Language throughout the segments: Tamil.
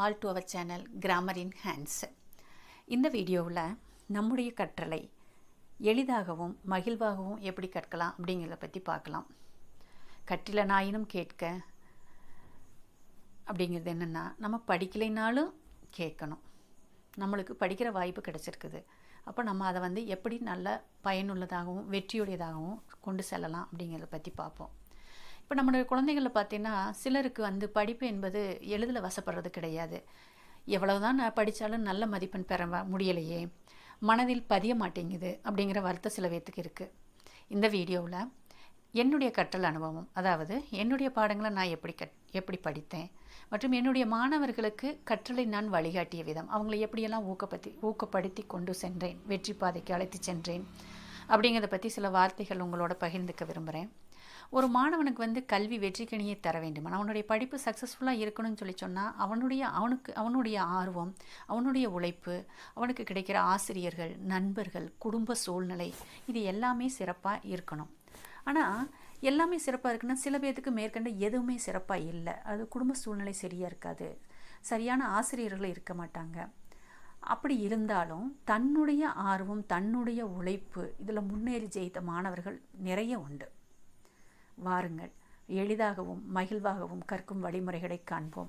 all to our channel grammar in hands இந்த வீடியோவில் நம்முடைய கற்றலை எளிதாகவும் மகிழ்வாகவும் எப்படி கற்கலாம் அப்படிங்கிறத பற்றி பார்க்கலாம் கற்றில நாயினும் கேட்க அப்படிங்கிறது என்னென்னா நம்ம படிக்கலைனாலும் கேட்கணும் நம்மளுக்கு படிக்கிற வாய்ப்பு கிடச்சிருக்குது அப்போ நம்ம அதை வந்து எப்படி நல்ல பயனுள்ளதாகவும் வெற்றியுடையதாகவும் கொண்டு செல்லலாம் அப்படிங்கிறத பற்றி பார்ப்போம் இப்போ நம்மளுடைய குழந்தைகளில் பார்த்தீங்கன்னா சிலருக்கு வந்து படிப்பு என்பது எளிதில் வசப்படுறது கிடையாது எவ்வளவுதான் நான் படித்தாலும் நல்ல மதிப்பெண் பெற வ- முடியலையே மனதில் பதிய மாட்டேங்குது அப்படிங்கிற வருத்தம் சில பேர்த்துக்கு இருக்குது இந்த வீடியோவில் என்னுடைய கற்றல் அனுபவம் அதாவது என்னுடைய பாடங்களை நான் எப்படி கட் எப்படி படித்தேன் மற்றும் என்னுடைய மாணவர்களுக்கு கற்றலை நான் வழிகாட்டிய விதம் அவங்களை எப்படியெல்லாம் ஊக்கப்படுத்தி ஊக்கப்படுத்தி கொண்டு சென்றேன் வெற்றி பாதைக்கு அழைத்து சென்றேன் அப்படிங்கிறத பற்றி சில வார்த்தைகள் உங்களோட பகிர்ந்துக்க விரும்புகிறேன் ஒரு மாணவனுக்கு வந்து கல்வி வெற்றிக்கணியை தர வேண்டும் அவனுடைய படிப்பு சக்ஸஸ்ஃபுல்லாக இருக்கணும்னு சொல்லி சொன்னால் அவனுடைய அவனுக்கு அவனுடைய ஆர்வம் அவனுடைய உழைப்பு அவனுக்கு கிடைக்கிற ஆசிரியர்கள் நண்பர்கள் குடும்ப சூழ்நிலை இது எல்லாமே சிறப்பாக இருக்கணும் ஆனால் எல்லாமே சிறப்பாக இருக்குன்னா சில பேர்த்துக்கு மேற்கண்ட எதுவுமே சிறப்பாக இல்லை அது குடும்ப சூழ்நிலை சரியாக இருக்காது சரியான ஆசிரியர்கள் இருக்க மாட்டாங்க அப்படி இருந்தாலும் தன்னுடைய ஆர்வம் தன்னுடைய உழைப்பு இதில் முன்னேறி ஜெயித்த மாணவர்கள் நிறைய உண்டு வாருங்கள் எளிதாகவும் மகிழ்வாகவும் கற்கும் வழிமுறைகளை காண்போம்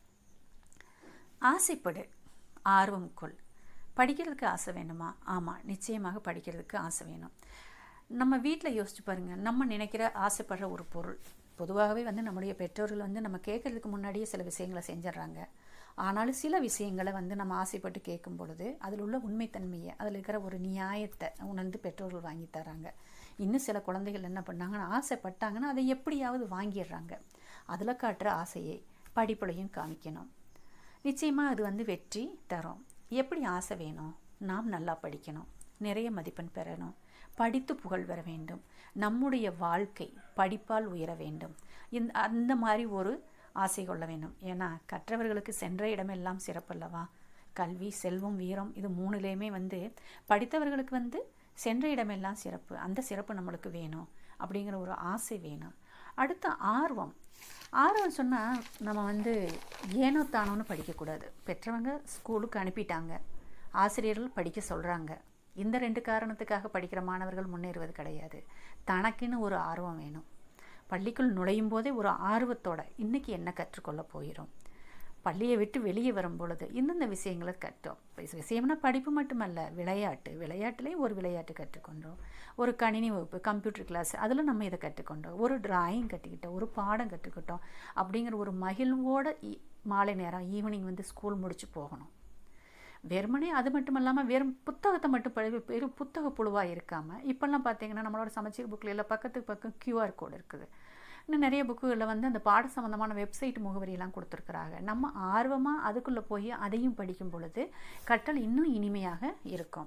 ஆசைப்படு ஆர்வம் கொள் படிக்கிறதுக்கு ஆசை வேணுமா ஆமாம் நிச்சயமாக படிக்கிறதுக்கு ஆசை வேணும் நம்ம வீட்டில் யோசிச்சு பாருங்கள் நம்ம நினைக்கிற ஆசைப்படுற ஒரு பொருள் பொதுவாகவே வந்து நம்முடைய பெற்றோர்கள் வந்து நம்ம கேட்கறதுக்கு முன்னாடியே சில விஷயங்களை செஞ்சிடுறாங்க ஆனாலும் சில விஷயங்களை வந்து நம்ம ஆசைப்பட்டு கேட்கும் பொழுது அதில் உள்ள உண்மைத்தன்மையை அதில் இருக்கிற ஒரு நியாயத்தை உணர்ந்து பெற்றோர்கள் வாங்கி தராங்க இன்னும் சில குழந்தைகள் என்ன பண்ணாங்கன்னா ஆசைப்பட்டாங்கன்னா அதை எப்படியாவது வாங்கிடுறாங்க அதில் காட்டுற ஆசையை படிப்புலையும் காமிக்கணும் நிச்சயமாக அது வந்து வெற்றி தரும் எப்படி ஆசை வேணும் நாம் நல்லா படிக்கணும் நிறைய மதிப்பெண் பெறணும் படித்து புகழ் பெற வேண்டும் நம்முடைய வாழ்க்கை படிப்பால் உயர வேண்டும் இந்த அந்த மாதிரி ஒரு ஆசை கொள்ள வேண்டும் ஏன்னா கற்றவர்களுக்கு சென்ற இடமெல்லாம் சிறப்பல்லவா கல்வி செல்வம் வீரம் இது மூணுலேயுமே வந்து படித்தவர்களுக்கு வந்து சென்ற இடமெல்லாம் சிறப்பு அந்த சிறப்பு நம்மளுக்கு வேணும் அப்படிங்கிற ஒரு ஆசை வேணும் அடுத்த ஆர்வம் ஆர்வம் சொன்னால் நம்ம வந்து ஏனோ தானோன்னு படிக்கக்கூடாது பெற்றவங்க ஸ்கூலுக்கு அனுப்பிட்டாங்க ஆசிரியர்கள் படிக்க சொல்கிறாங்க இந்த ரெண்டு காரணத்துக்காக படிக்கிற மாணவர்கள் முன்னேறுவது கிடையாது தனக்குன்னு ஒரு ஆர்வம் வேணும் பள்ளிக்குள் நுழையும் போதே ஒரு ஆர்வத்தோட இன்னைக்கு என்ன கற்றுக்கொள்ள போகிறோம் பள்ளியை விட்டு வெளியே வரும் பொழுது இந்தந்த விஷயங்களை கற்றோம் இப்ப விஷயம்னா படிப்பு மட்டுமல்ல விளையாட்டு விளையாட்டுலேயும் ஒரு விளையாட்டு கற்றுக்கொண்டோம் ஒரு கணினி வகுப்பு கம்ப்யூட்டர் கிளாஸ் அதில் நம்ம இதை கற்றுக்கொண்டோம் ஒரு டிராயிங் கற்றுக்கிட்டோம் ஒரு பாடம் கற்றுக்கிட்டோம் அப்படிங்கிற ஒரு மகிழ்வோட இ- மாலை நேரம் ஈவினிங் வந்து ஸ்கூல் முடிச்சு போகணும் வெறுமனே அது மட்டும் இல்லாமல் வெறும் புத்தகத்தை மட்டும் படி வெறும் புத்தக புழுவாக இருக்காமல் இப்போல்லாம் பார்த்தீங்கன்னா நம்மளோட சமச்சீர் புக்கில் எல்லாம் பக்கத்துக்கு பக்கம் கியூஆர் கோடு இருக்குது இன்னும் நிறைய புக்குகளில் வந்து அந்த பாட சம்மந்தமான வெப்சைட் முகவரியெல்லாம் கொடுத்துருக்குறாங்க நம்ம ஆர்வமாக அதுக்குள்ளே போய் அதையும் படிக்கும் பொழுது கற்றல் இன்னும் இனிமையாக இருக்கும்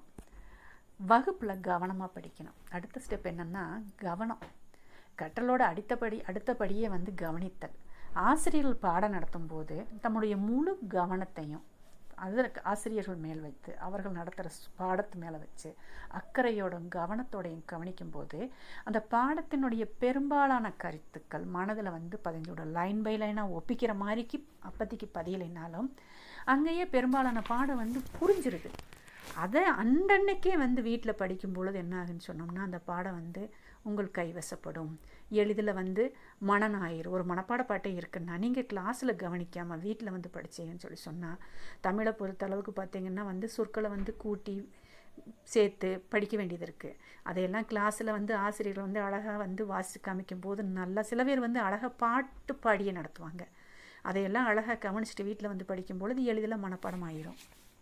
வகுப்பில் கவனமாக படிக்கணும் அடுத்த ஸ்டெப் என்னென்னா கவனம் கற்றலோட அடுத்தபடி அடுத்தபடியே வந்து கவனித்தல் ஆசிரியர்கள் பாடம் நடத்தும் போது தம்முடைய முழு கவனத்தையும் அதற்கு ஆசிரியர்கள் மேல் வைத்து அவர்கள் நடத்துகிற பாடத்து மேலே வச்சு அக்கறையோடும் கவனத்தோடையும் கவனிக்கும்போது அந்த பாடத்தினுடைய பெரும்பாலான கருத்துக்கள் மனதில் வந்து பதிஞ்சுடும் லைன் பை லைனாக ஒப்பிக்கிற மாதிரிக்கு அப்போதைக்கு பதியலைனாலும் அங்கேயே பெரும்பாலான பாடம் வந்து புரிஞ்சிருது அதை அண்டன்னைக்கே வந்து வீட்டில் படிக்கும் பொழுது என்ன ஆகுன்னு சொன்னோம்னா அந்த பாடம் வந்து உங்கள் கைவசப்படும் எளிதில் வந்து மனநாயிரும் ஒரு மனப்பாட பாட்டே இருக்குன்னா நீங்கள் கிளாஸில் கவனிக்காமல் வீட்டில் வந்து படிச்சீங்கன்னு சொல்லி சொன்னால் தமிழை பொறுத்த அளவுக்கு பார்த்தீங்கன்னா வந்து சொற்களை வந்து கூட்டி சேர்த்து படிக்க வேண்டியது இருக்குது அதையெல்லாம் கிளாஸில் வந்து ஆசிரியர்கள் வந்து அழகாக வந்து வாசித்து காமிக்கும் போது நல்லா சில பேர் வந்து அழகாக பாட்டு பாடியே நடத்துவாங்க அதையெல்லாம் அழகாக கவனிச்சுட்டு வீட்டில் வந்து படிக்கும் பொழுது எளிதில் மனப்பாடம் ஆயிரும்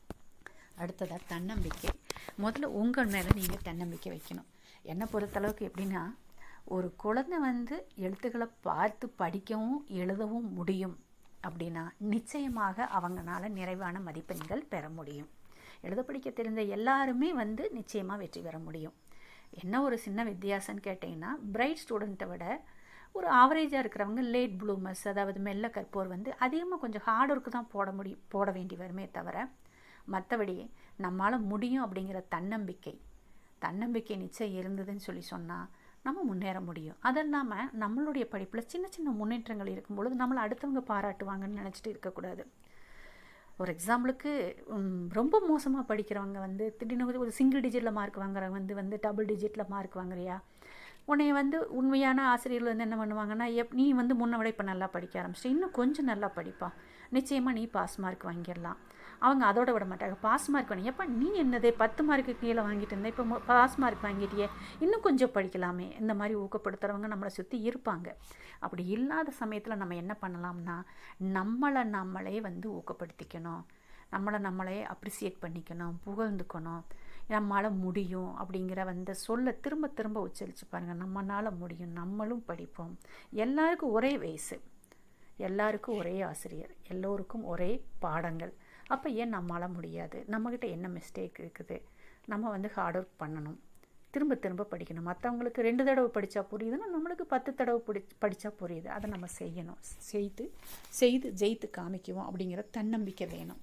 அடுத்ததாக தன்னம்பிக்கை முதல்ல உங்கள் மேலே நீங்கள் தன்னம்பிக்கை வைக்கணும் என்னை பொறுத்தளவுக்கு எப்படின்னா ஒரு குழந்தை வந்து எழுத்துக்களை பார்த்து படிக்கவும் எழுதவும் முடியும் அப்படின்னா நிச்சயமாக அவங்களால நிறைவான மதிப்பெண்கள் பெற முடியும் எழுத படிக்க தெரிந்த எல்லாருமே வந்து நிச்சயமாக வெற்றி பெற முடியும் என்ன ஒரு சின்ன வித்தியாசம்னு கேட்டிங்கன்னா பிரைட் ஸ்டூடெண்ட்டை விட ஒரு ஆவரேஜாக இருக்கிறவங்க லேட் ப்ளூமர்ஸ் அதாவது மெல்ல கற்போர் வந்து அதிகமாக கொஞ்சம் ஹார்ட் ஒர்க்கு தான் போட முடியும் போட வேண்டி வருமே தவிர மற்றபடி நம்மளால் முடியும் அப்படிங்கிற தன்னம்பிக்கை தன்னம்பிக்கை நிச்சயம் இருந்ததுன்னு சொல்லி சொன்னால் நம்ம முன்னேற முடியும் அது இல்லாமல் நம்மளுடைய படிப்பில் சின்ன சின்ன முன்னேற்றங்கள் இருக்கும் பொழுது நம்மளை அடுத்தவங்க பாராட்டுவாங்கன்னு நினச்சிட்டு இருக்கக்கூடாது ஒரு எக்ஸாம்பிளுக்கு ம், ரொம்ப மோசமாக படிக்கிறவங்க வந்து திடீர்னு ஒரு- ஒரு சிங்கிள் டிஜிட்டில் மார்க் வாங்குறவங்க வந்து வந்து டபுள் டிஜிட்டில் மார்க் வாங்குறியா உன்னைய வந்து உண்மையான ஆசிரியர்கள் வந்து என்ன பண்ணுவாங்கன்னா எப் நீ வந்து முன்ன விட இப்போ நல்லா படிக்க ஆரம்பிச்சிட்ட இன்னும் கொஞ்சம் நல்லா படிப்பா நிச்சயமாக நீ பாஸ் மார்க் வாங்கிடலாம் அவங்க அதோட விட மாட்டாங்க பாஸ் மார்க் வாங்கி எப்போ நீ என்னது பத்து மார்க்கு கீழே வாங்கிட்டு இருந்த இப்போ பாஸ் மார்க் வாங்கிட்டியே இன்னும் கொஞ்சம் படிக்கலாமே இந்த மாதிரி ஊக்கப்படுத்துகிறவங்க நம்மளை சுற்றி இருப்பாங்க அப்படி இல்லாத சமயத்தில் நம்ம என்ன பண்ணலாம்னா நம்மளை நம்மளே வந்து ஊக்கப்படுத்திக்கணும் நம்மளை நம்மளே அப்ரிசியேட் பண்ணிக்கணும் புகழ்ந்துக்கணும் நம்மளால் முடியும் அப்படிங்கிற வந்து சொல்ல திரும்ப திரும்ப உச்சரித்து பாருங்கள் நம்மளால் முடியும் நம்மளும் படிப்போம் எல்லாருக்கும் ஒரே வயசு எல்லாருக்கும் ஒரே ஆசிரியர் எல்லோருக்கும் ஒரே பாடங்கள் அப்போ ஏன் நம்மளால் முடியாது நம்மக்கிட்ட என்ன மிஸ்டேக் இருக்குது நம்ம வந்து ஹார்ட் ஒர்க் பண்ணணும் திரும்ப திரும்ப படிக்கணும் மற்றவங்களுக்கு ரெண்டு தடவை படித்தா புரியுதுன்னா நம்மளுக்கு பத்து தடவை படி படித்தா புரியுது அதை நம்ம செய்யணும் செய்து செய்து ஜெயித்து காமிக்குவோம் அப்படிங்கிற தன்னம்பிக்கை வேணும்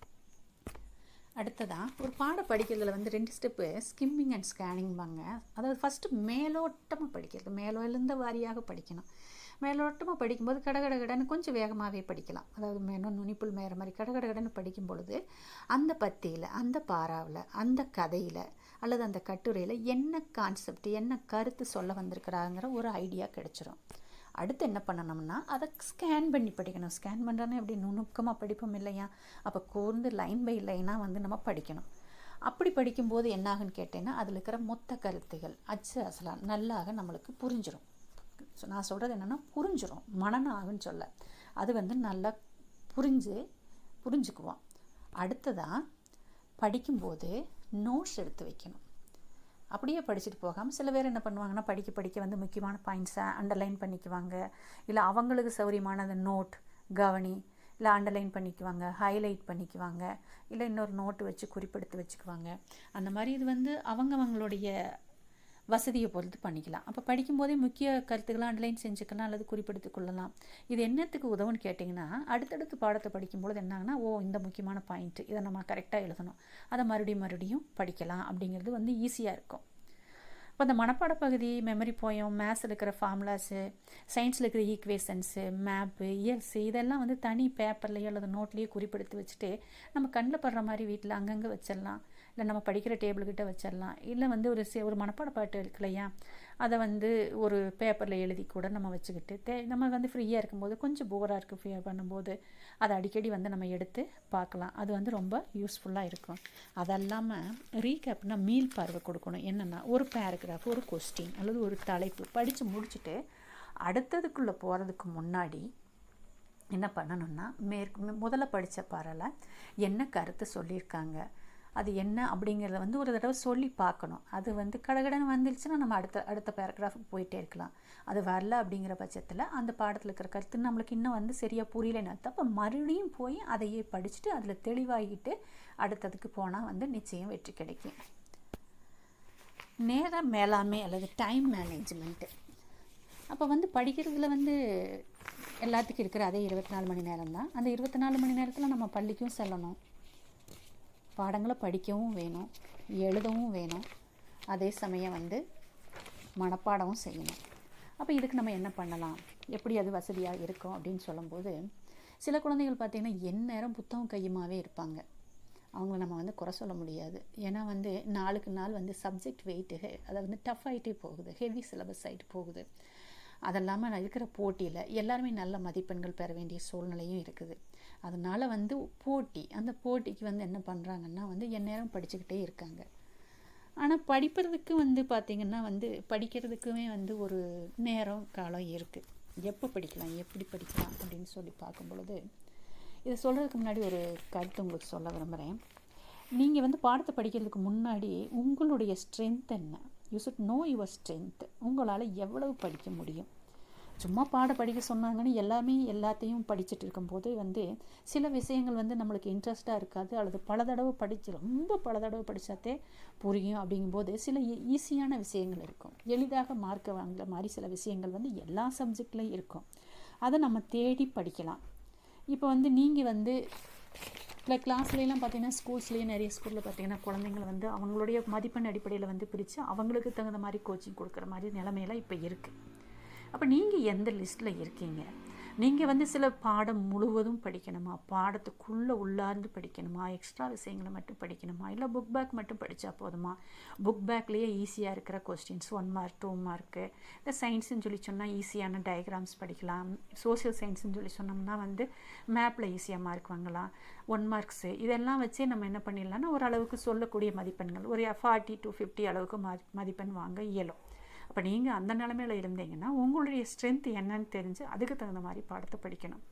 அடுத்ததாக ஒரு பாடம் படிக்கிறதுல வந்து ரெண்டு ஸ்டெப்பு ஸ்கிம்மிங் அண்ட் ஸ்கேனிங்பாங்க அதாவது ஃபஸ்ட்டு மேலோட்டமாக படிக்கிறது மேலோலிருந்த வாரியாக படிக்கணும் மேலோட்டமாக படிக்கும்போது கடகட கடன்னு கொஞ்சம் வேகமாகவே படிக்கலாம் அதாவது மேலும் நுனிப்புள் மேற மாதிரி கடகட கடன்னு படிக்கும் பொழுது அந்த பத்தியில் அந்த பாராவில் அந்த கதையில் அல்லது அந்த கட்டுரையில் என்ன கான்செப்ட் என்ன கருத்து சொல்ல வந்திருக்கிறாங்கிற ஒரு ஐடியா கிடைச்சிரும் அடுத்து என்ன பண்ணணும்னா அதை ஸ்கேன் பண்ணி படிக்கணும் ஸ்கேன் பண்ணுறோன்னா எப்படி நுணுக்கமாக படிப்போம் இல்லையா அப்போ கூர்ந்து லைன் பை லைனாக வந்து நம்ம படிக்கணும் அப்படி படிக்கும்போது என்னாகுன்னு கேட்டேன்னா அதில் இருக்கிற மொத்த கருத்துகள் அச்சு அசலாக நல்லாக நம்மளுக்கு புரிஞ்சிடும் ஸோ நான் சொல்கிறது என்னென்னா புரிஞ்சிடும் மனநாகுன்னு சொல்ல அது வந்து நல்லா புரிஞ்சு புரிஞ்சுக்குவோம் அடுத்ததாக படிக்கும்போது நோட்ஸ் எடுத்து வைக்கணும் அப்படியே படிச்சுட்டு போகாமல் சில பேர் என்ன பண்ணுவாங்கன்னா படிக்க படிக்க வந்து முக்கியமான பாயிண்ட்ஸை அண்டர்லைன் பண்ணிக்குவாங்க இல்லை அவங்களுக்கு சௌரியமானது நோட் கவனி இல்லை அண்டர்லைன் பண்ணிக்குவாங்க ஹைலைட் பண்ணிக்குவாங்க இல்லை இன்னொரு நோட்டு வச்சு குறிப்பெடுத்து வச்சுக்குவாங்க அந்த மாதிரி இது வந்து அவங்கவங்களுடைய வசதியை பொறுத்து பண்ணிக்கலாம் அப்போ படிக்கும்போதே முக்கிய கருத்துக்களை அண்டர்லைன் செஞ்சுக்கலாம் அல்லது குறிப்பெடுத்து கொள்ளலாம் இது என்னத்துக்கு உதவுன்னு கேட்டிங்கன்னா அடுத்தடுத்து பாடத்தை படிக்கும்பொழுது என்னாங்கன்னா ஓ இந்த முக்கியமான பாயிண்ட்டு இதை நம்ம கரெக்டாக எழுதணும் அதை மறுபடியும் மறுபடியும் படிக்கலாம் அப்படிங்கிறது வந்து ஈஸியாக இருக்கும் இப்போ அந்த மனப்பாட பகுதி மெமரி போயம் மேத்ஸில் இருக்கிற ஃபார்முலாஸு சயின்ஸில் இருக்கிற ஈக்குவேஷன்ஸு மேப்பு இயல்ஸு இதெல்லாம் வந்து தனி பேப்பர்லேயோ அல்லது நோட்லேயோ குறிப்பெடுத்து வச்சுட்டு நம்ம கண்ணில் படுற மாதிரி வீட்டில் அங்கங்கே வச்சிடலாம் இல்லை நம்ம படிக்கிற டேபிள்கிட்ட வச்சிடலாம் இல்லை வந்து ஒரு சி ஒரு மனப்பாட பாட்டு இருக்கு இல்லையா அதை வந்து ஒரு பேப்பரில் எழுதி கூட நம்ம வச்சுக்கிட்டு தே நம்ம வந்து ஃப்ரீயாக இருக்கும்போது கொஞ்சம் போராக இருக்குது ஃப்ரீயாக பண்ணும்போது அதை அடிக்கடி வந்து நம்ம எடுத்து பார்க்கலாம் அது வந்து ரொம்ப யூஸ்ஃபுல்லாக இருக்கும் அதல்லாமல் ரீகேப்னா மீள் பார்வை கொடுக்கணும் என்னென்னா ஒரு பேராகிராஃப் ஒரு கொஸ்டின் அல்லது ஒரு தலைப்பு படித்து முடிச்சுட்டு அடுத்ததுக்குள்ளே போகிறதுக்கு முன்னாடி என்ன பண்ணணும்னா மேற்கு முதல்ல படித்த பாறையில் என்ன கருத்து சொல்லியிருக்காங்க அது என்ன அப்படிங்கிறத வந்து ஒரு தடவை சொல்லி பார்க்கணும் அது வந்து கடகடன்னு வந்துருச்சுன்னா நம்ம அடுத்த அடுத்த பேராகிராஃபுக்கு போயிட்டே இருக்கலாம் அது வரல அப்படிங்கிற பட்சத்தில் அந்த பாடத்தில் இருக்கிற கருத்து நம்மளுக்கு இன்னும் வந்து சரியாக புரியலைன்னு அப்போ மறுபடியும் போய் அதையே படிச்சுட்டு அதில் தெளிவாகிட்டு அடுத்ததுக்கு போனால் வந்து நிச்சயம் வெற்றி கிடைக்கும் நேர மேலாண்மை அல்லது டைம் மேனேஜ்மெண்ட்டு அப்போ வந்து படிக்கிறதுல வந்து எல்லாத்துக்கும் இருக்கிற அதே இருபத்தி நாலு மணி நேரம் தான் அந்த இருபத்தி நாலு மணி நேரத்தில் நம்ம பள்ளிக்கும் செல்லணும் பாடங்களை படிக்கவும் வேணும் எழுதவும் வேணும் அதே சமயம் வந்து மனப்பாடமும் செய்யணும் அப்போ இதுக்கு நம்ம என்ன பண்ணலாம் எப்படி அது வசதியாக இருக்கும் அப்படின்னு சொல்லும்போது சில குழந்தைகள் பார்த்திங்கன்னா எந்நேரம் புத்தகம் கையுமாவே இருப்பாங்க அவங்கள நம்ம வந்து குறை சொல்ல முடியாது ஏன்னா வந்து நாளுக்கு நாள் வந்து சப்ஜெக்ட் வெயிட்டு அதை வந்து டஃப் ஆகிட்டே போகுது ஹெவி சிலபஸ் ஆகிட்டு போகுது அதெல்லாமல் இருக்கிற போட்டியில் எல்லாருமே நல்ல மதிப்பெண்கள் பெற வேண்டிய சூழ்நிலையும் இருக்குது அதனால் வந்து போட்டி அந்த போட்டிக்கு வந்து என்ன பண்ணுறாங்கன்னா வந்து எந்நேரம் படிச்சுக்கிட்டே இருக்காங்க ஆனால் படிப்பதற்கு வந்து பார்த்திங்கன்னா வந்து படிக்கிறதுக்குமே வந்து ஒரு நேரம் காலம் இருக்குது எப்போ படிக்கலாம் எப்படி படிக்கலாம் அப்படின்னு சொல்லி பார்க்கும் பொழுது இதை சொல்கிறதுக்கு முன்னாடி ஒரு கருத்து உங்களுக்கு சொல்ல விரும்புகிறேன் நீங்கள் வந்து பாடத்தை படிக்கிறதுக்கு முன்னாடி உங்களுடைய ஸ்ட்ரென்த் என்ன you should know your strength உங்களால் எவ்வளவு படிக்க முடியும் சும்மா பாட படிக்க சொன்னாங்கன்னு எல்லாமே எல்லாத்தையும் படிச்சுட்டு இருக்கும்போது வந்து சில விஷயங்கள் வந்து நம்மளுக்கு இன்ட்ரெஸ்ட்டாக இருக்காது அல்லது பல தடவை படித்து ரொம்ப பல தடவை படித்தாத்தே புரியும் அப்படிங்கும்போது சில ஈஸியான விஷயங்கள் இருக்கும் எளிதாக மார்க்கை வாங்குற மாதிரி சில விஷயங்கள் வந்து எல்லா சப்ஜெக்ட்லேயும் இருக்கும் அதை நம்ம தேடி படிக்கலாம் இப்போ வந்து நீங்கள் வந்து இல்லை கிளாஸ்லாம் பார்த்தீங்கன்னா ஸ்கூல்ஸ்லேயும் நிறைய ஸ்கூலில் பார்த்தீங்கன்னா குழந்தைங்களை வந்து அவங்களுடைய மதிப்பெண் அடிப்படையில் வந்து பிரித்து அவங்களுக்கு தகுந்த மாதிரி கோச்சிங் கொடுக்குற மாதிரி நிலமையெல்லாம் இப்போ இருக்குது அப்போ நீங்கள் எந்த லிஸ்ட்டில் இருக்கீங்க நீங்கள் வந்து சில பாடம் முழுவதும் படிக்கணுமா பாடத்துக்குள்ளே உள்ளார்ந்து படிக்கணுமா எக்ஸ்ட்ரா விஷயங்களை மட்டும் படிக்கணுமா இல்லை புக் பேக் மட்டும் படித்தா போதுமா புக் பேக்லேயே ஈஸியாக இருக்கிற questions one mark two mark இல்லை சயின்ஸ்னு சொல்லி சொன்னால் ஈஸியான டயக்ராம்ஸ் படிக்கலாம் சோசியல் சயின்ஸ்னு சொல்லி சொன்னோம்னா வந்து மேப்பில் ஈஸியாக மார்க் வாங்கலாம் ஒன் மார்க்ஸு இதெல்லாம் வச்சே நம்ம என்ன பண்ணிடலாம்னா ஓரளவுக்கு சொல்லக்கூடிய மதிப்பெண்கள் ஒரு ஃபார்ட்டி டு ஃபிஃப்டி அளவுக்கு மதிப்பெண் வாங்க இயலும் அப்போ நீங்கள் அந்த நிலமையில் இருந்தீங்கன்னா உங்களுடைய ஸ்ட்ரென்த் என்னன்னு தெரிஞ்சு அதுக்கு தகுந்த மாதிரி பாடத்தை படிக்கணும்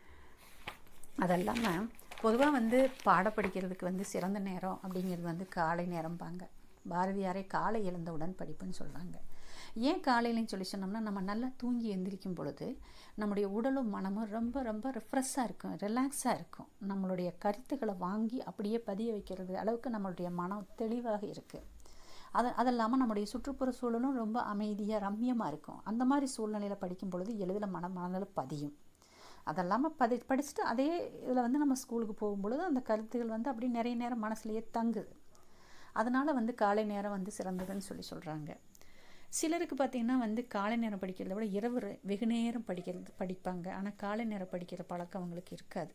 அதெல்லாமல் பொதுவாக வந்து பாட படிக்கிறதுக்கு வந்து சிறந்த நேரம் அப்படிங்கிறது வந்து காலை நேரம்பாங்க பாரதியாரே காலை எழுந்தவுடன் படிப்புன்னு சொல்கிறாங்க ஏன் காலையிலன்னு சொல்லி சொன்னோம்னா நம்ம நல்லா தூங்கி எந்திரிக்கும் பொழுது நம்முடைய உடலும் மனமும் ரொம்ப ரொம்ப ரிஃப்ரெஷ்ஷாக இருக்கும் ரிலாக்ஸாக இருக்கும் நம்மளுடைய கருத்துக்களை வாங்கி அப்படியே பதிய வைக்கிறது அளவுக்கு நம்மளுடைய மனம் தெளிவாக இருக்குது அது அது இல்லாமல் நம்முடைய சுற்றுப்புற சூழலும் ரொம்ப அமைதியாக ரம்யமாக இருக்கும் அந்த மாதிரி சூழ்நிலையில் படிக்கும் பொழுது எளிதில் மன மனதில் பதியும் அதெல்லாமல் பதி படிச்சுட்டு அதே இதில் வந்து நம்ம ஸ்கூலுக்கு போகும்பொழுது அந்த கருத்துகள் வந்து அப்படி நிறைய நேரம் மனசுலையே தங்குது அதனால் வந்து காலை நேரம் வந்து சிறந்ததுன்னு சொல்லி சொல்கிறாங்க சிலருக்கு பார்த்திங்கன்னா வந்து காலை நேரம் படிக்கிறத விட இரவு வெகு நேரம் படிக்கிறது படிப்பாங்க ஆனால் காலை நேரம் படிக்கிற பழக்கம் அவங்களுக்கு இருக்காது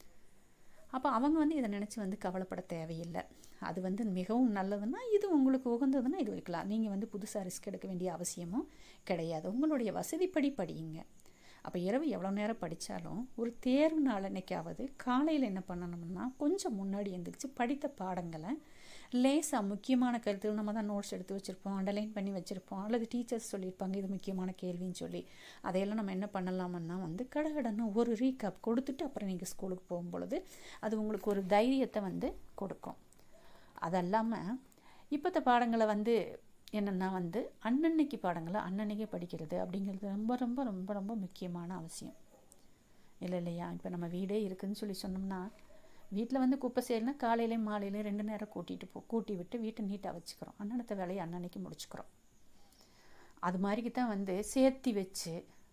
அப்போ அவங்க வந்து இதை நினச்சி வந்து கவலைப்பட தேவையில்லை அது வந்து மிகவும் நல்லதுன்னா இது உங்களுக்கு உகந்ததுன்னா இது வைக்கலாம் நீங்கள் வந்து புதுசாக ரிஸ்க் எடுக்க வேண்டிய அவசியமும் கிடையாது உங்களுடைய வசதிப்படி படியுங்க அப்போ இரவு எவ்வளோ நேரம் படித்தாலும் ஒரு தேர்வு நாள் அன்னைக்காவது காலையில் என்ன பண்ணணும்னா கொஞ்சம் முன்னாடி எழுந்திரிச்சு படித்த பாடங்களை லேசாக முக்கியமான கருத்துகள் நம்ம தான் நோட்ஸ் எடுத்து வச்சுருப்போம் அண்டர்லைன் பண்ணி வச்சுருப்போம் அல்லது டீச்சர்ஸ் சொல்லியிருப்பாங்க இது முக்கியமான கேள்வின்னு சொல்லி அதையெல்லாம் நம்ம என்ன பண்ணலாமன்னா வந்து கடகடன்னு ஒரு ரீகப் கொடுத்துட்டு அப்புறம் நீங்கள் ஸ்கூலுக்கு போகும்பொழுது அது உங்களுக்கு ஒரு தைரியத்தை வந்து கொடுக்கும் அதல்லாமல் இப்போத்த பாடங்களை வந்து என்னென்னா வந்து அன்னன்னைக்கு பாடங்களை அன்னன்னைக்கே படிக்கிறது அப்படிங்கிறது ரொம்ப ரொம்ப ரொம்ப ரொம்ப முக்கியமான அவசியம் இல்லை இல்லையா இப்போ நம்ம வீடே இருக்குதுன்னு சொல்லி சொன்னோம்னா வீட்டில் வந்து குப்பை செய்யலைனா காலையிலையும் மாலையிலையும் ரெண்டு நேரம் கூட்டிகிட்டு போ கூட்டி விட்டு வீட்டை நீட்டாக வச்சுக்கிறோம் அன்னனத்த வேலையை அன்னன்னைக்கு முடிச்சுக்கிறோம் அது மாதிரிக்கு தான் வந்து சேர்த்தி வச்சு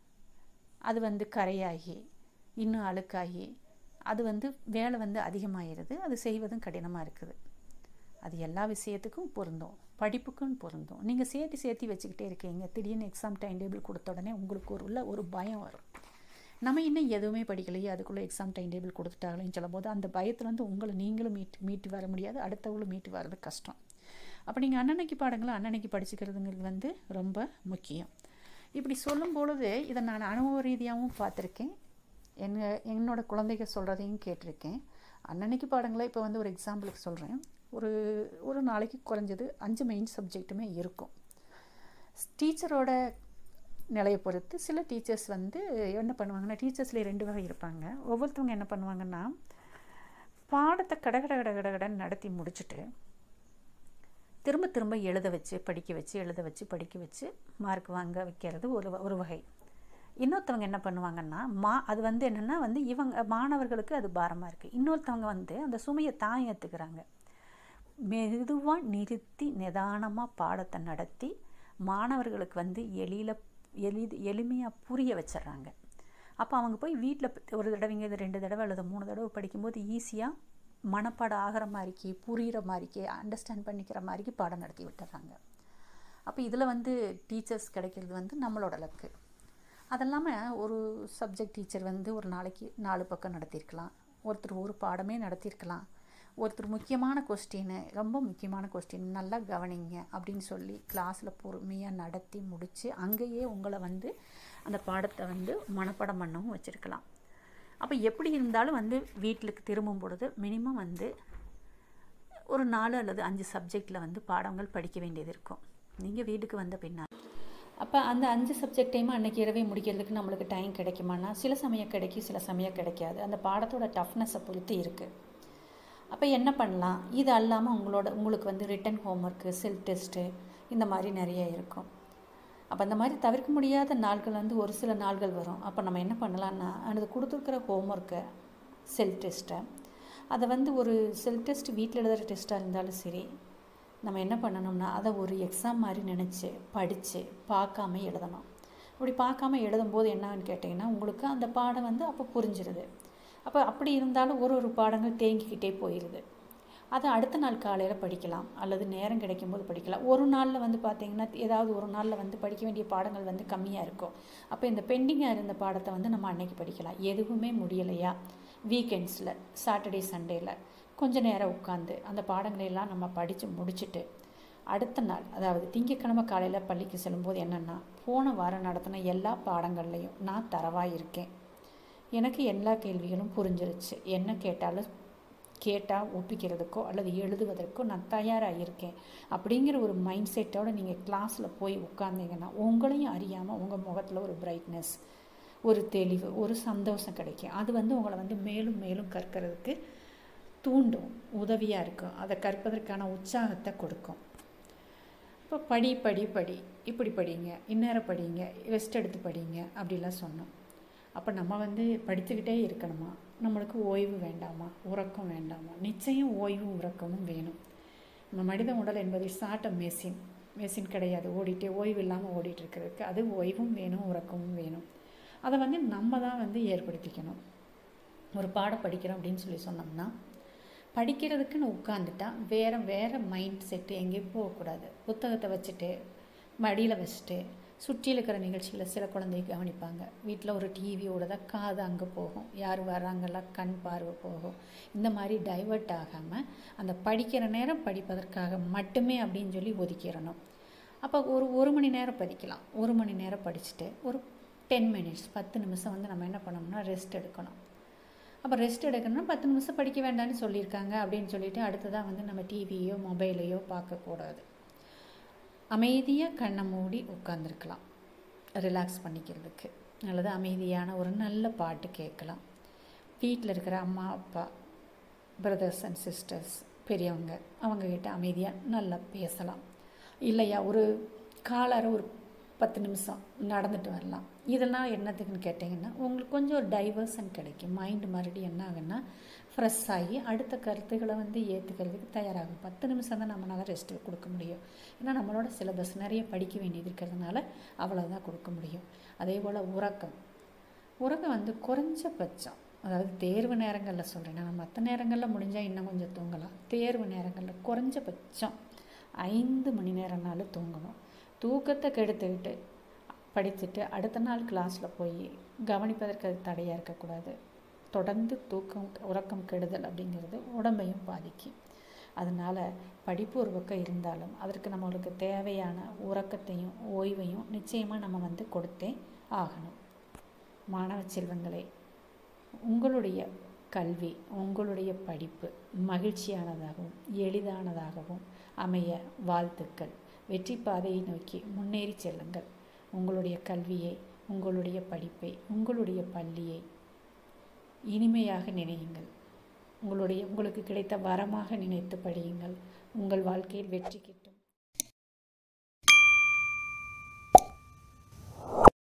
அது வந்து கரையாகி இன்னும் அழுக்காகி அது வந்து வேலை வந்து அதிகமாகிடுது அது செய்வதும் கடினமாக இருக்குது அது எல்லா விஷயத்துக்கும் பொருந்தும் படிப்புக்கும் பொருந்தும் நீங்கள் சேர்த்து சேர்த்து வச்சுக்கிட்டே இருக்கீங்க திடீர்னு எக்ஸாம் டைம் டேபிள் கொடுத்த உடனே உங்களுக்கு ஒரு உள்ள ஒரு பயம் வரும் நம்ம இன்னும் எதுவுமே படிக்கலையே அதுக்குள்ளே எக்ஸாம் டைம் டேபிள் கொடுத்துட்டாங்களேன்னு சொல்லும் போது அந்த பயத்தில் வந்து உங்களை நீங்களும் மீட்டு மீட்டு வர முடியாது அடுத்தவங்களும் மீட்டு வர்றது கஷ்டம் அப்போ நீங்கள் அன்னன்னைக்கு பாடங்களை அன்னன்னைக்கு படிச்சுக்கிறதுங்கிறது வந்து ரொம்ப முக்கியம் இப்படி சொல்லும் பொழுது இதை நான் அனுபவ ரீதியாகவும் பார்த்துருக்கேன் என் என்னோடய குழந்தைகள் சொல்கிறதையும் கேட்டிருக்கேன் அன்னன்னைக்கு பாடங்களை இப்போ வந்து ஒரு எக்ஸாம்பிளுக்கு சொல்கிறேன் ஒரு ஒரு நாளைக்கு குறைஞ்சது அஞ்சு மெயின் சப்ஜெக்ட்டுமே இருக்கும் டீச்சரோட நிலையை பொறுத்து சில டீச்சர்ஸ் வந்து என்ன பண்ணுவாங்கன்னா டீச்சர்ஸ்லேயே ரெண்டு வகை இருப்பாங்க ஒவ்வொருத்தவங்க என்ன பண்ணுவாங்கன்னா பாடத்தை கட கட கட கட கடன்னு நடத்தி முடிச்சுட்டு திரும்ப திரும்ப எழுத வச்சு படிக்க வச்சு எழுத வச்சு படிக்க வச்சு மார்க் வாங்க வைக்கிறது ஒரு ஒரு வகை இன்னொருத்தவங்க என்ன பண்ணுவாங்கன்னா மா அது வந்து என்னென்னா வந்து இவங்க மாணவர்களுக்கு அது பாரமாக இருக்குது இன்னொருத்தவங்க வந்து அந்த சுமையை தான் ஏற்றுக்கிறாங்க மெதுவாக நிறுத்தி நிதானமாக பாடத்தை நடத்தி மாணவர்களுக்கு வந்து எளியில் எளிது எளிமையாக புரிய வச்சிடுறாங்க அப்போ அவங்க போய் வீட்டில் ஒரு தடவைங்க இது ரெண்டு தடவை அல்லது மூணு தடவை படிக்கும்போது ஈஸியாக மனப்பாடம் ஆகிற மாதிரிக்கு புரிகிற மாதிரிக்கு அண்டர்ஸ்டாண்ட் பண்ணிக்கிற மாதிரிக்கு பாடம் நடத்தி விட்டுறாங்க அப்போ இதில் வந்து டீச்சர்ஸ் கிடைக்கிறது வந்து நம்மளோட லக்கு அதெல்லாமல் ஒரு சப்ஜெக்ட் டீச்சர் வந்து ஒரு நாளைக்கு நாலு பக்கம் நடத்தியிருக்கலாம் ஒருத்தர் ஒரு பாடமே நடத்தியிருக்கலாம் ஒருத்தர் முக்கியமான கொஸ்டின் ரொம்ப முக்கியமான கொஸ்டின் நல்லா கவனிங்க அப்படின்னு சொல்லி கிளாஸில் பொறுமையாக நடத்தி முடித்து அங்கேயே உங்களை வந்து அந்த பாடத்தை வந்து மனப்பாடம் பண்ணவும் வச்சுருக்கலாம் அப்போ எப்படி இருந்தாலும் வந்து வீட்டுக்கு திரும்பும் பொழுது மினிமம் வந்து ஒரு நாலு அல்லது அஞ்சு சப்ஜெக்டில் வந்து பாடங்கள் படிக்க வேண்டியது இருக்கும் நீங்கள் வீட்டுக்கு வந்த பின்னால் அப்போ அந்த அஞ்சு சப்ஜெக்டையும் அன்றைக்கி இரவே முடிக்கிறதுக்கு நம்மளுக்கு டைம் கிடைக்குமானா சில சமயம் கிடைக்கும் சில சமயம் கிடைக்காது அந்த பாடத்தோட டஃப்னஸை பொறுத்து இருக்குது அப்போ என்ன பண்ணலாம் இது அல்லாமல் உங்களோட உங்களுக்கு வந்து ரிட்டன் ஹோம்ஒர்க்கு செல்ஃப் டெஸ்ட்டு இந்த மாதிரி நிறைய இருக்கும் அப்போ அந்த மாதிரி தவிர்க்க முடியாத நாட்கள் வந்து ஒரு சில நாள்கள் வரும் அப்போ நம்ம என்ன பண்ணலான்னா அது கொடுத்துருக்கிற ஹோம்ஒர்க்கை செல்ஃப் டெஸ்ட்டை அதை வந்து ஒரு செல்ஃப் டெஸ்ட் வீட்டில் எழுதுகிற டெஸ்ட்டாக இருந்தாலும் சரி நம்ம என்ன பண்ணணும்னா அதை ஒரு எக்ஸாம் மாதிரி நினச்சி படித்து பார்க்காம எழுதணும் அப்படி பார்க்காம எழுதும்போது என்னன்னு கேட்டிங்கன்னா உங்களுக்கு அந்த பாடம் வந்து அப்போ புரிஞ்சிருது அப்போ அப்படி இருந்தாலும் ஒரு ஒரு பாடங்கள் தேங்கிக்கிட்டே போயிடுது அதை அடுத்த நாள் காலையில் படிக்கலாம் அல்லது நேரம் கிடைக்கும் போது படிக்கலாம் ஒரு நாளில் வந்து பார்த்திங்கன்னா ஏதாவது ஒரு நாளில் வந்து படிக்க வேண்டிய பாடங்கள் வந்து கம்மியாக இருக்கும் அப்போ இந்த பெண்டிங்காக இருந்த பாடத்தை வந்து நம்ம அன்னைக்கு படிக்கலாம் எதுவுமே முடியலையா வீக்கெண்ட்ஸில் சாட்டர்டே சண்டேயில் கொஞ்ச நேரம் உட்காந்து அந்த பாடங்களை எல்லாம் நம்ம படித்து முடிச்சுட்டு அடுத்த நாள் அதாவது திங்கட்கிழமை காலையில் பள்ளிக்கு செல்லும்போது என்னென்னா போன வாரம் நடத்தின எல்லா பாடங்கள்லையும் நான் தரவாக இருக்கேன் எனக்கு எல்லா கேள்விகளும் புரிஞ்சிருச்சு என்ன கேட்டாலும் கேட்டால் ஒப்பிக்கிறதுக்கோ அல்லது எழுதுவதற்கோ நான் தயாராக இருக்கேன் அப்படிங்கிற ஒரு மைண்ட் செட்டோடு நீங்கள் கிளாஸில் போய் உட்காந்தீங்கன்னா உங்களையும் அறியாமல் உங்கள் முகத்தில் ஒரு பிரைட்னஸ் ஒரு தெளிவு ஒரு சந்தோஷம் கிடைக்கும் அது வந்து உங்களை வந்து மேலும் மேலும் கற்கிறதுக்கு தூண்டும் உதவியாக இருக்கும் அதை கற்பதற்கான உற்சாகத்தை கொடுக்கும் இப்போ படி படி படி இப்படி படிங்க இந்நேரம் படிங்க ரெஸ்ட் எடுத்து படிங்க அப்படிலாம் சொன்னோம் அப்போ நம்ம வந்து படிச்சுக்கிட்டே இருக்கணுமா நம்மளுக்கு ஓய்வு வேண்டாமா உறக்கம் வேண்டாமா நிச்சயம் ஓய்வும் உறக்கமும் வேணும் நம்ம மனித உடல் என்பது சாட்ட மெஷின் மெஷின் கிடையாது ஓடிட்டே ஓய்வு இல்லாமல் ஓடிட்டு இருக்கிறதுக்கு அது ஓய்வும் வேணும் உறக்கமும் வேணும் அதை வந்து நம்ம தான் வந்து ஏற்படுத்திக்கணும் ஒரு பாடம் படிக்கிறோம் அப்படின்னு சொல்லி சொன்னோம்னா படிக்கிறதுக்குன்னு உட்காந்துட்டா வேறு வேறு மைண்ட் செட்டு எங்கேயும் போகக்கூடாது புத்தகத்தை வச்சுட்டு மடியில் வச்சுட்டு சுற்றியில் இருக்கிற நிகழ்ச்சியில் சில குழந்தைய கவனிப்பாங்க வீட்டில் ஒரு டிவியோட தான் காது அங்கே போகும் யார் வர்றாங்கெல்லாம் கண் பார்வை போகும் இந்த மாதிரி டைவர்ட் ஆகாமல் அந்த படிக்கிற நேரம் படிப்பதற்காக மட்டுமே அப்படின்னு சொல்லி ஒதுக்கிடணும் அப்போ ஒரு ஒரு மணி நேரம் படிக்கலாம் ஒரு மணி நேரம் படிச்சுட்டு ஒரு டென் மினிட்ஸ் பத்து நிமிஷம் வந்து நம்ம என்ன பண்ணோம்னா ரெஸ்ட் எடுக்கணும் அப்போ ரெஸ்ட் எடுக்கணும்னா பத்து நிமிஷம் படிக்க வேண்டாம்னு சொல்லியிருக்காங்க அப்படின்னு சொல்லிட்டு அடுத்ததாக வந்து நம்ம டிவியோ மொபைலையோ பார்க்கக்கூடாது அமைதியாக கண்ணை மூடி உட்காந்துருக்கலாம் ரிலாக்ஸ் பண்ணிக்கிறதுக்கு அல்லது அமைதியான ஒரு நல்ல பாட்டு கேட்கலாம் வீட்டில் இருக்கிற அம்மா அப்பா பிரதர்ஸ் அண்ட் சிஸ்டர்ஸ் பெரியவங்க அவங்கக்கிட்ட அமைதியாக நல்லா பேசலாம் இல்லையா ஒரு காலார ஒரு பத்து நிமிஷம் நடந்துட்டு வரலாம் இதெல்லாம் என்னத்துக்குன்னு கேட்டிங்கன்னா உங்களுக்கு கொஞ்சம் ஒரு டைவர்ஷன் கிடைக்கும் மைண்டு மறுபடியும் என்ன ஆகுன்னா ஃப்ரெஷ் ஆகி அடுத்த கருத்துக்களை வந்து ஏற்றுக்கிறதுக்கு தயாராகும் பத்து நிமிஷம் தான் நம்மளால் ரெஸ்ட் கொடுக்க முடியும் ஏன்னா நம்மளோட சிலபஸ் நிறைய படிக்க வேண்டியது இருக்கிறதுனால அவ்வளோதான் கொடுக்க முடியும் அதே போல் உறக்கம் உறக்கம் வந்து குறைஞ்சபட்சம் அதாவது தேர்வு நேரங்களில் சொல்கிறேன் நான் மற்ற நேரங்களில் முடிஞ்சால் இன்னும் கொஞ்சம் தூங்கலாம் தேர்வு நேரங்களில் குறைஞ்சபட்சம் ஐந்து மணி நேரம்னாலும் தூங்கணும் தூக்கத்தை கெடுத்துக்கிட்டு படிச்சுட்டு அடுத்த நாள் கிளாஸில் போய் கவனிப்பதற்கு அது தடையாக இருக்கக்கூடாது தொடர்ந்து தூக்கம் உறக்கம் கெடுதல் அப்படிங்கிறது உடம்பையும் பாதிக்கும் அதனால் படிப்பு ஒரு பக்கம் இருந்தாலும் அதற்கு நம்மளுக்கு தேவையான உறக்கத்தையும் ஓய்வையும் நிச்சயமாக நம்ம வந்து கொடுத்தே ஆகணும் மாணவ செல்வங்களே உங்களுடைய கல்வி உங்களுடைய படிப்பு மகிழ்ச்சியானதாகவும் எளிதானதாகவும் அமைய வாழ்த்துக்கள் வெற்றி பாதையை நோக்கி முன்னேறி செல்லுங்கள் உங்களுடைய கல்வியை உங்களுடைய படிப்பை உங்களுடைய பள்ளியை இனிமையாக நினையுங்கள் உங்களுடைய உங்களுக்கு கிடைத்த வரமாக நினைத்து படியுங்கள் உங்கள் வாழ்க்கையில் வெற்றி கிட்டும்